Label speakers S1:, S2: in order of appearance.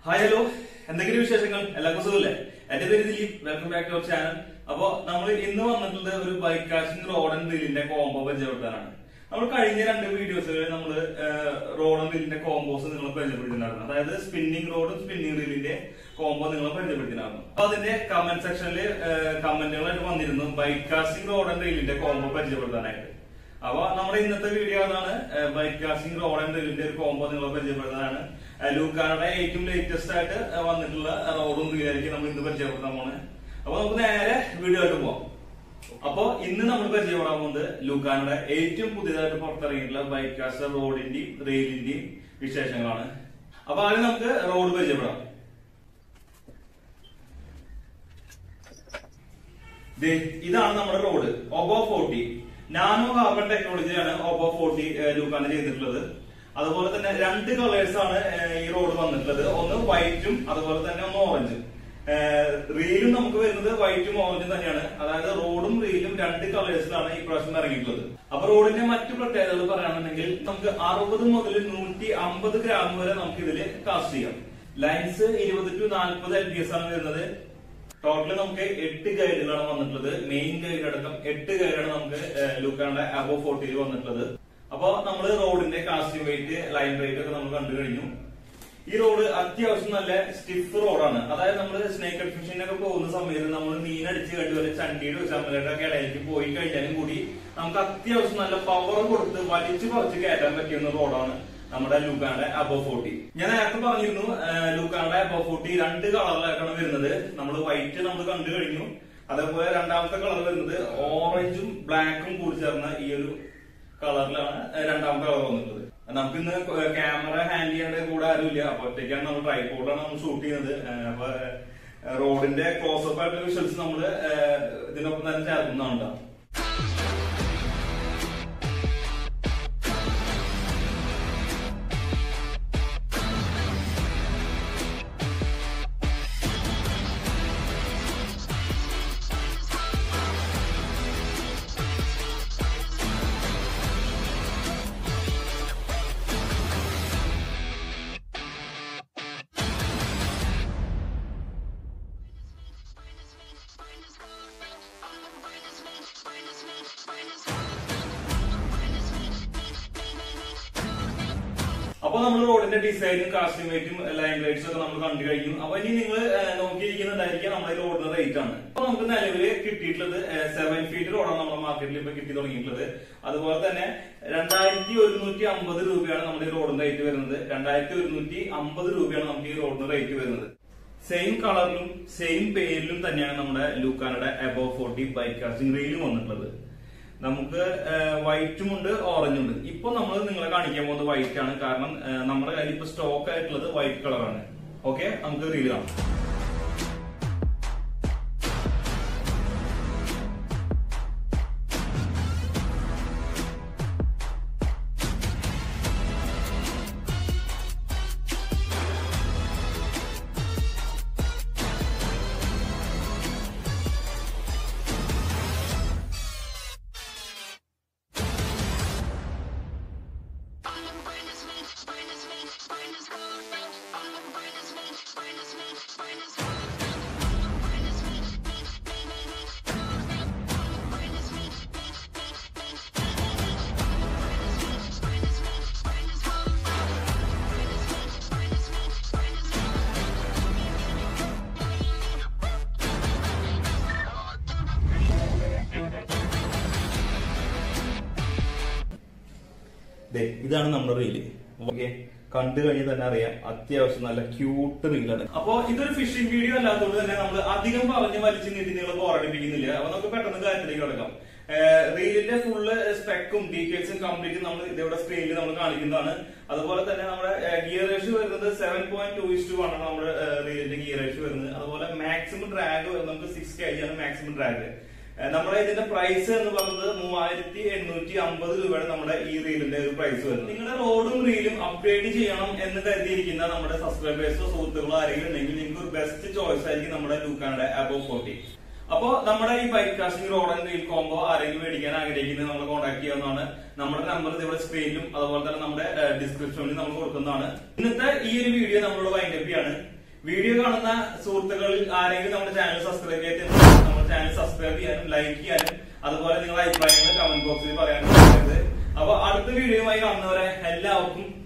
S1: hi hello എന്തെങ്കിലും വിശേഷങ്ങൾ എല്ലാവർക്കും സുഖല്ലേ എന്റെ പേര് Dileep welcome back to our channel അപ്പോ നമ്മൾ ഇന്ന് വന്നിട്ടുള്ളത് ഒരു ബൈക്ക് കാഷിംഗ് റോഡ് ആൻഡ് റീലിന്റെ കോംബോ പരിചയപ്പെടുത്താനാണ് നമ്മൾ കഴിഞ്ഞ രണ്ട് വീഡിയോസുകളിൽ നമ്മൾ റോഡ് ആൻഡ് റീലിന്റെ കോംബോസ് നിങ്ങൾ പരിചയപ്പെടുത്തിയിട്ടുണ്ടായിരുന്നു അതായത് സ്പിന്നിംഗ് റോഡും സ്പിന്നിംഗ് റീലിന്റെ കോംബോ നിങ്ങൾ പരിചയപ്പെടുത്തിയിട്ടുണ്ടായിരുന്നു അപ്പൊ അതിന്റെ കമന്റ് സെക്ഷനിൽ കമന്റുകളായിട്ട് വന്നിരുന്നു ബൈക്ക് കാസ്റ്റിംഗ് റോഡ് ആൻഡ് റീലിന്റെ കോംബോ പരിചയപ്പെടുത്താനായിട്ട് അപ്പൊ നമ്മുടെ ഇന്നത്തെ വീഡിയോ ആണ് ബൈക്ക് കാസ്റ്റിംഗ് റോഡ് ആൻഡ് റീലിന്റെ ഒരു കോംബോ നിങ്ങളെ പരിചയപ്പെടുത്താനാണ് ലൂക്കാരുടെ ഏറ്റവും ലേറ്റസ്റ്റ് ആയിട്ട് ഏഹ് വന്നിട്ടുള്ള റോഡും റീലായിരിക്കും നമ്മൾ ഇന്ന് പരിചയപ്പെടുത്താൻ പോണേ അപ്പൊ നമുക്ക് നേരെ വീഡിയോ ആയിട്ട് പോവാം അപ്പൊ ഇന്ന് നമ്മൾ പരിചയപ്പെടാൻ പോകുന്നത് ലൂക്കാനയുടെ ഏറ്റവും പുതിയതായിട്ട് പുറത്തിറങ്ങിയിട്ടുള്ള ബൈക്ക് കാസ്റ്റർ റോഡിന്റെയും റെയിലിന്റെയും വിശേഷങ്ങളാണ് അപ്പൊ ആദ്യം നമുക്ക് റോഡ് പരിചയപ്പെടാം ദേ, ഇതാണ് നമ്മുടെ റോഡ് ഒബോ ഫോർട്ടി നാനോ കാർബൺ ടെക്നോളജിയാണ് ഒബോ ഫോർട്ടി ലൂക്കാണ് ചെയ്തിട്ടുള്ളത് അതുപോലെ തന്നെ രണ്ട് കളേഴ്സ് ആണ് ഏഹ്, ഈ റോഡ് വന്നിട്ടുള്ളത് ഒന്ന് വൈറ്റും അതുപോലെ തന്നെ ഒന്ന് ഓറഞ്ചും റീലും നമുക്ക് വരുന്നത് വൈറ്റും ഓറഞ്ചും തന്നെയാണ് അതായത് റോഡും റീലും രണ്ട് കളേഴ്സിലാണ് ഈ പ്രാവശ്യം ഇറങ്ങിയിട്ടുള്ളത് അപ്പൊ റോഡിന്റെ മറ്റു പ്രത്യേകതകൾ പറയുകയാണെന്നുണ്ടെങ്കിൽ നമുക്ക് അറുപത് മുതൽ നൂറ്റി അമ്പത് ഗ്രാം വരെ നമുക്ക് ഇതിൽ കാസ്റ്റ് ചെയ്യാം ലൈൻസ് ഇരുപത് ടു നാൽപ്പത് എൽ ബി എസ് ആണ് വരുന്നത് ടോട്ടൽ നമുക്ക് എട്ട് ഗൈഡുകളാണ് വന്നിട്ടുള്ളത് മെയിൻ ഗൈഡ് അടക്കം എട്ട് ഗൈഡാണ് നമുക്ക് ലൂക്കാന്റെ അബോ ഫോർട്ടിയിൽ വന്നിട്ടുള്ളത് അപ്പൊ നമ്മൾ റോഡിന്റെ കാസ്റ്റിംഗ് വെയിറ്റ് ലൈൻ റേറ്റ് ഒക്കെ നമ്മൾ കണ്ടു കഴിഞ്ഞു ഈ റോഡ് അത്യാവശ്യം നല്ല സ്റ്റിഫ് റോഡാണ് അതായത് നമ്മൾ സ്നേക്ക് ഫിഷിനൊക്കെ പോകുന്ന സമയത്ത് നമ്മൾ മീൻ അടിച്ച് കണ്ടു വരെ ചണ്ടിയുടെ ചമ്മലയുടെ ഒക്കെ ഇടയിലേക്ക് പോയി കഴിഞ്ഞാലും കൂടി നമുക്ക് അത്യാവശ്യം നല്ല പവർ കൊടുത്ത് വലിച്ചു പറിച്ച് കയറ്റാൻ പറ്റിയ റോഡാണ് നമ്മുടെ ലൂക്കാന്റെ അബോ ഫോർട്ടി ഞാൻ നേരത്തെ പറഞ്ഞിരുന്നു ലൂക്കാന്റെ അബോ ഫോർട്ടി രണ്ട് കളറിലേക്കാണ് വരുന്നത് നമ്മൾ വൈറ്റ് നമ്മൾ കണ്ടു കഴിഞ്ഞു അതേപോലെ രണ്ടാമത്തെ കളർ വരുന്നത് ഓറഞ്ചും ബ്ലാക്കും കൂടി ചേർന്ന ഈ ഒരു കളറിലാണ് രണ്ടാമത്തെ കളർ വന്നിട്ടുള്ളത് നമുക്ക് ഇന്ന് ക്യാമറ ഹാൻഡിൽ ചെയ്യേണ്ട കൂടെ ആരുമില്ല അപ്പൊ ഒറ്റയ്ക്കാണ് നമ്മൾ ട്രൈപോർട്ടാണ് നമ്മൾ ഷൂട്ട് ചെയ്യുന്നത് ഏഹ് അപ്പൊ റോഡിന്റെ ക്ലോസപ്പ് ആയിട്ടുള്ള വിഷ്വൽസ് നമ്മൾ ഇതിനൊപ്പം തന്നെ ചേർക്കുന്നതാണ് അപ്പൊ നമ്മൾ റോഡിന്റെ ഡിസൈനും കാസ്റ്റിംഗ് വെയിറ്റും ലൈൻ ലൈറ്റ്സ് ഒക്കെ നമ്മൾ കണ്ടു കഴിഞ്ഞു അപ്പൊ ഇനി നിങ്ങൾ നോക്കിയിരിക്കുന്നുണ്ടായിരിക്കും നമ്മുടെ റോഡിന്റെ റേറ്റ് ആണ് അപ്പൊ നമുക്ക് നിലവിൽ കിട്ടിയിട്ടുള്ളത് സെവൻ ഫീറ്റ് റോഡാണ് നമ്മുടെ മാർക്കറ്റിൽ ഇപ്പൊ കിട്ടി തുടങ്ങിയിട്ടുള്ളത് അതുപോലെ തന്നെ രണ്ടായിരത്തി ഒരുന്നൂറ്റി അമ്പത് രൂപയാണ് നമ്മുടെ ഈ റോഡിന്റെ റേറ്റ് വരുന്നത് രണ്ടായിരത്തി ഒരുന്നൂറ്റി അമ്പത് രൂപയാണ് നമുക്ക് ഈ റോഡിന്റെ റേറ്റ് വരുന്നത് സെയിം കളറിലും സെയിം പേരിലും തന്നെയാണ് നമ്മുടെ ലൂക്കാനയുടെ അബോ ഫോർട്ടി ബൈക്ക് കാസ്റ്റിംഗ് റെയിലും വന്നിട്ടുള്ളത് നമുക്ക് വൈറ്റും ഉണ്ട് ഓറഞ്ചും ഉണ്ട് ഇപ്പൊ നമ്മൾ നിങ്ങളെ കാണിക്കാൻ പോകുന്നത് വൈറ്റ് ആണ് കാരണം ഏഹ്, നമ്മുടെ കയ്യിൽ ഇപ്പൊ സ്റ്റോക്ക് ആയിട്ടുള്ളത് വൈറ്റ് കളറാണ് ഓക്കെ നമുക്ക് റീൽ കാണാം ദേ, ഇതാണ് നമ്മുടെ റീല് ഓക്കെ കണ്ടു കഴിഞ്ഞ് തന്നെ അറിയാം അത്യാവശ്യം നല്ല ക്യൂട്ട് റീലാണ് അപ്പൊ ഇതൊരു ഫിഷിംഗ് വീഡിയോ അല്ലാത്തതുകൊണ്ട് തന്നെ നമ്മൾ അധികം പറഞ്ഞ് വലിച്ചു നീട്ടി നിങ്ങൾ ബോറടിപ്പിക്കുന്നില്ല അപ്പൊ നമുക്ക് പെട്ടെന്ന് കാര്യത്തിലേക്ക് കിടക്കാം റീലിന്റെ ഫുള്ള് സ്പെക്കും ഡീറ്റെയിൽസും കംപ്ലീറ്റ് നമ്മൾ ഇതേവിടെ സ്ക്രീനിൽ നമ്മൾ കാണിക്കുന്നതാണ് അതുപോലെ തന്നെ നമ്മുടെ ഗിയർ റേഷ്യോ വരുന്നത് seven point two is two ആണ് നമ്മുടെ റീലിന്റെ ഗിയർ റേഷ്യോ വരുന്നത് അതുപോലെ മാക്സിമം ഡ്രാഗ് നമുക്ക് സിക്സ് കെ ആണ് മാക്സിമം ഡ്രാഗ് ഏഹ് നമ്മുടെ ഇതിന്റെ പ്രൈസ് എന്ന് പറയുന്നത് മൂവായിരത്തി എണ്ണൂറ്റി അമ്പത് രൂപയാണ് നമ്മുടെ ഈ റീലിന്റെ ഒരു പ്രൈസ് വരുന്നത് നിങ്ങളുടെ റോഡും റീലും അപ്ഗ്രേഡ് ചെയ്യണം എന്ന് കരുതിയിരിക്കുന്ന നമ്മുടെ സബ്സ്ക്രൈബേഴ്സോ സുഹൃത്തുക്കളോ ആരെങ്കിലും ഉണ്ടെങ്കിൽ നിങ്ങൾക്ക് ഒരു ബെസ്റ്റ് ചോയ്സ് ആയിരിക്കും നമ്മുടെ ലൂക്കാനയുടെ അബോ ഫോർട്ടി അപ്പോ നമ്മുടെ ഈ bike casting rod and reel combo ആരെങ്കിലും മേടിക്കാൻ ആഗ്രഹിക്കുന്നത് നമ്മൾ കോൺടാക്ട് ചെയ്യാവുന്നതാണ് നമ്മുടെ നമ്പർ ഇവിടെ സ്ക്രീനിലും അതുപോലെ തന്നെ നമ്മുടെ ഡിസ്ക്രിപ്ഷനിലും നമ്മൾ കൊടുക്കുന്നതാണ് ഇന്നത്തെ ഈ ഒരു വീഡിയോ നമ്മളോട് വൈൻഡപ്പ് ചെയ്യാണ് വീഡിയോ കാണുന്ന സുഹൃത്തുക്കളിൽ ആരെങ്കിലും നമ്മുടെ ചാനൽ സബ്സ്ക്രൈബ് ചെയ്തിട്ടുണ്ടെങ്കിൽ നമ്മുടെ ചാനൽ സബ്സ്ക്രൈബ് ചെയ്യാനും ലൈക്ക് ചെയ്യാനും അതുപോലെ നിങ്ങളുടെ അഭിപ്രായങ്ങൾ കമന്റ് ബോക്സിൽ പറയാനും മറക്കരുത് അപ്പൊ അടുത്ത വീഡിയോയുമായി കാണുന്നവരെ എല്ലാവർക്കും